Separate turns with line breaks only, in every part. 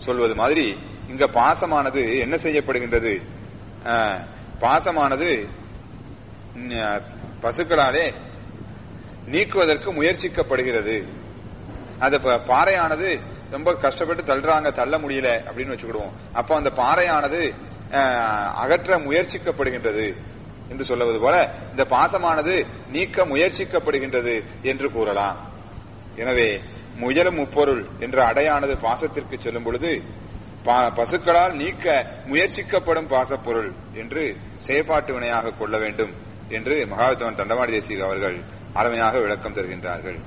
சொல்வது மாதிரி இங்க பாசமானது என்ன செய்யப்படுகின்றது ஆஹ், பாசமானது ம், பசுக்களாலே நீக்குவதற்கு முயற்சிக்கப்படுகிறது அது ப- பாறையானது ரொம்ப கஷ்டப்பட்டு தள்ளுறாங்க தள்ள முடியல அப்படின்னு வச்சுக்கிடுவோம் அப்போ அந்த பாறையானது அஹ், அகற்ற முயற்சிக்கப்படுகின்றது என்று சொல்லுவது போல இந்த பாசமானது நீக்க முயற்சிக்கப்படுகின்றது என்று கூறலாம் எனவே முயலும் முப்பொருள் என்ற அடையானது பாசத்திற்கு செல்லும் பொழுது பா- பசுக்களால் நீக்க முயற்சிக்கப்படும் பாசப்பொருள் என்று செயற்பாட்டு வினையாக கொள்ள வேண்டும் என்று மகாவித்வான் தண்டவாணி தேசிக அவர்கள் அருமையாக விளக்கம் தருகின்றார்கள்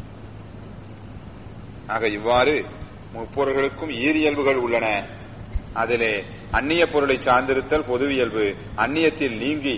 ஆக இவ்வாறு முப்பொருள்களுக்கும் ஈரியல்புகள் உள்ளன அதிலே அந்நிய பொருளை சார்ந்திருத்தல் பொதுவியல்பு அந்நியத்தில் நீங்கி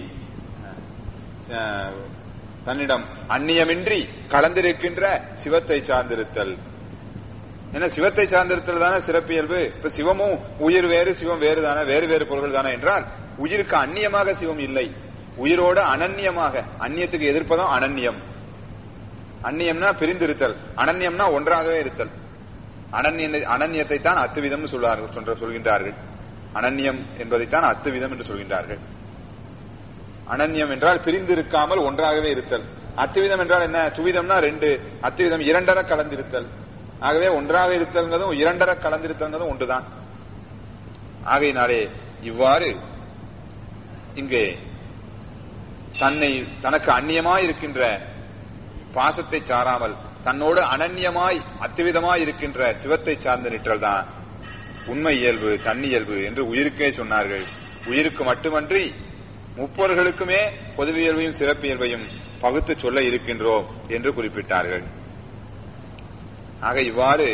அஹ், தன்னிடம் அந்நியமின்றி கலந்திருக்கின்ற சிவத்தை சார்ந்திருத்தல் ஏன்னா சிவத்தை சார்ந்திருத்தல் தானே சிறப்பியல்பு இப்ப சிவமும் உயிர் வேறு சிவம் வேறு தானே வேறு வேறு பொருள்கள் தானே என்றால் உயிருக்கு அந்நியமாக சிவம் இல்லை உயிரோடு அனன்யமாக அந்நியத்துக்கு எதிர்ப்பதும் அனன்யம் அந்நியம்னா பிரிந்திருத்தல் அனன்யம்னா ஒன்றாகவே இருத்தல் அனன்ய அனன்யத்தை தான் அத்துவிதம் சொல்வார்கள் சொல்ற- சொல்கின்றார்கள் அனன்யம் என்பதைத்தான் அத்துவிதம் என்று சொல்கின்றார்கள் அனன்யம் என்றால் பிரிந்திருக்காமல் ஒன்றாகவே இருத்தல் அத்துவிதம் என்றால் என்ன துவிதம்னா ரெண்டு அத்துவிதம் இரண்டர கலந்திருத்தல் ஆகவே ஒன்றாக இருத்தல்ங்கிறதும் இரண்டர கலந்திருத்தல்ங்கிறதும் ஒன்றுதான் ஆகையினாலே இவ்வாறு இங்கே தன்னை தனக்கு அந்நியமாய் இருக்கின்ற பாசத்தை சாராமல் தன்னோடு அனன்யமாய் அத்துவிதமாய் இருக்கின்ற சிவத்தை சார்ந்து நிற்றல் தான் உண்மை இயல்பு தன்னியல்பு என்று உயிருக்கே சொன்னார்கள் உயிருக்கு மட்டுமன்றி முப்பொருள்களுக்குமே பொதுவியல்பையும் சிறப்பியல்பையும் பகுத்து சொல்ல இருக்கின்றோம் என்று குறிப்பிட்டார்கள் ஆக இவ்வாறு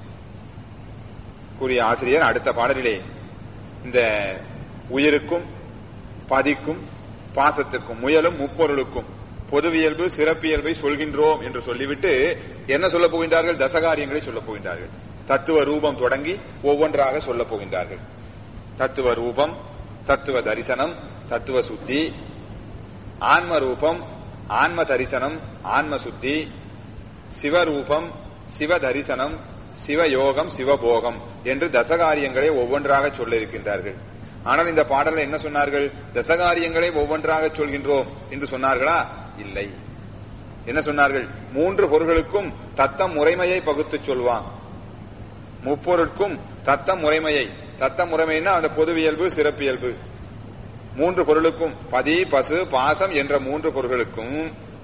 கூறிய ஆசிரியர் அடுத்த பாடலிலே இந்த உயிருக்கும் பதிக்கும் பாசத்துக்கும் முயலும் முப்பொருளுக்கும் பொதுவியல்பு சிறப்பியல்பை சொல்கின்றோம் என்று சொல்லிவிட்டு என்ன சொல்ல போகின்றார்கள் தசகாரியங்களை சொல்ல போகின்றார்கள் தத்துவ ரூபம் தொடங்கி ஒவ்வொன்றாக சொல்ல போகின்றார்கள் தத்துவ ரூபம் தத்துவ தரிசனம் தத்துவ சுத்தி ஆன்ம ரூபம் ஆன்ம தரிசனம் ஆன்ம சுத்தி சிவரூபம் சிவ தரிசனம் சிவயோகம் சிவபோகம் என்று தசகாரியங்களை ஒவ்வொன்றாக சொல்ல இருக்கின்றார்கள் ஆனால் இந்த பாடல்ல என்ன சொன்னார்கள் தசகாரியங்களை ஒவ்வொன்றாக சொல்கின்றோம் என்று சொன்னார்களா இல்லை என்ன சொன்னார்கள் மூன்று பொருள்களுக்கும் தத்தம் முறைமையை பகுத்து சொல்வான் முப்பொருட்கும் தத்தம் முறைமையை தத்தம் முறைமைன்னா அந்த பொதுவியல்பு சிறப்பியல்பு மூன்று பொருளுக்கும் பதி பசு பாசம் என்ற மூன்று பொருள்களுக்கும்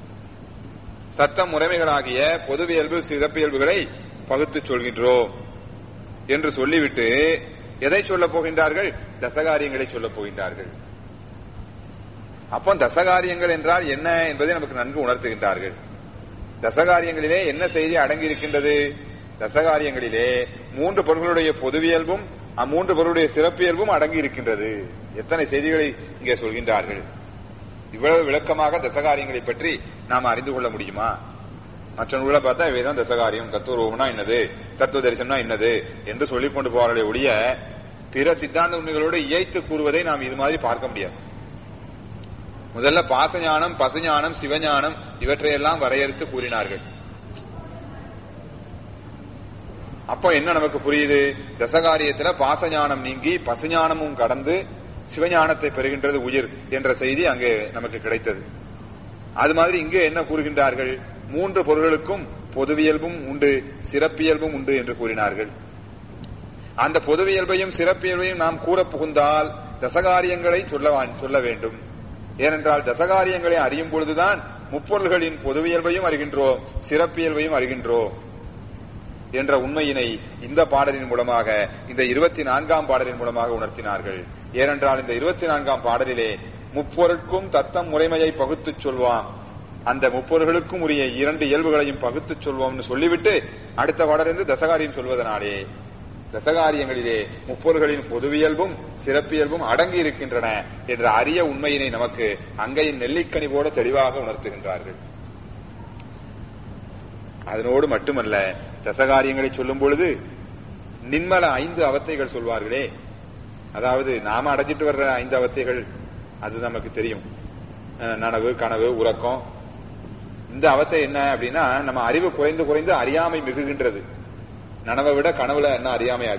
தத்தம் முறைமைகளாகிய பொதுவியல்பு சிறப்பியல்புகளை பகுத்து சொல்கின்றோம் என்று சொல்லிவிட்டு எதை சொல்லப் போகின்றார்கள் தசகாரியங்களை சொல்லப் போகின்றார்கள் அப்போ தசகாரியங்கள் என்றால் என்ன என்பதை நமக்கு நன்கு உணர்த்துகின்றார்கள் தசகாரியங்களிலே என்ன செய்தி அடங்கி இருக்கின்றது தசகாரியங்களிலே மூன்று பொருள்களுடைய பொதுவியல்பும் அம்மூன்று பொருளுடைய சிறப்பியல்பும் அடங்கி இருக்கின்றது எத்தனை செய்திகளை இங்கே சொல்கின்றார்கள் இவ்வளவு விளக்கமாக தசகாரியங்களை பற்றி நாம் அறிந்து கொள்ள முடியுமா மற்ற நூல்களை பார்த்தா இவைதான் தசகாரியம் தத்துவரூபம்னா என்னது தத்துவ தரிசனம்னா என்னது என்று சொல்லிக் கொண்டு போறார்களே ஒழிய பிற சித்தாந்த உண்மைகளோடு இயைத்து கூறுவதை நாம் இது மாதிரி பார்க்க முடியாது முதல்ல பாசஞானம் பசுஞானம் சிவஞானம் இவற்றையெல்லாம் வரையறுத்து கூறினார்கள் அப்போ என்ன நமக்கு புரியுது தசகாரியத்துல பாசஞானம் நீங்கி பசுஞானமும் கடந்து சிவஞானத்தை பெறுகின்றது உயிர் என்ற செய்தி அங்கே நமக்கு கிடைத்தது அது மாதிரி இங்கே என்ன கூறுகின்றார்கள் மூன்று பொருள்களுக்கும் பொதுவியல்பும் உண்டு சிறப்பியல்பும் உண்டு என்று கூறினார்கள் அந்த பொதுவியல்பையும் சிறப்பியல்பையும் நாம் கூற புகுந்தால் தசகாரியங்களை சொல்ல வா- சொல்ல வேண்டும் ஏனென்றால் தசகாரியங்களை அறியும் பொழுதுதான் முப்பொருள்களின் பொதுவியல்பையும் அறிகின்றோம் சிறப்பியல்பையும் அறிகின்றோம் என்ற உண்மையினை இந்த பாடலின் மூலமாக இந்த இருபத்தி நான்காம் பாடலின் மூலமாக உணர்த்தினார்கள் ஏனென்றால் இந்த இருபத்தி நான்காம் பாடலிலே முப்பொருட்கும் தத்தம் முறைமையை பகுத்துச் சொல்வான் அந்த முப்பொருள்களுக்கும் உரிய இரண்டு இயல்புகளையும் பகுத்துச் சொல்வோம்னு சொல்லிவிட்டு அடுத்த பாடலிருந்து தசகாரியம் சொல்வதனாலே தசகாரியங்களிலே முப்பொருள்களின் பொதுவியல்பும் சிறப்பியல்பும் அடங்கி இருக்கின்றன என்ற அரிய உண்மையினை நமக்கு அங்கையின் நெல்லிக்கனி போல தெளிவாக உணர்த்துகின்றார்கள் அதனோடு மட்டுமல்ல தசகாரியங்களை சொல்லும் பொழுது நின்மல ஐந்து அவத்தைகள் சொல்வார்களே அதாவது நாம அடைஞ்சிட்டு வர்ற ஐந்து அவத்தைகள் அது நமக்கு தெரியும் அஹ் நனவு கனவு உறக்கம் இந்த அவத்தை என்ன அப்படின்னா நம்ம அறிவு குறைந்து குறைந்து அறியாமை மிகுகின்றது நனவை விட கனவுல என்ன அறியாமை அதிகம்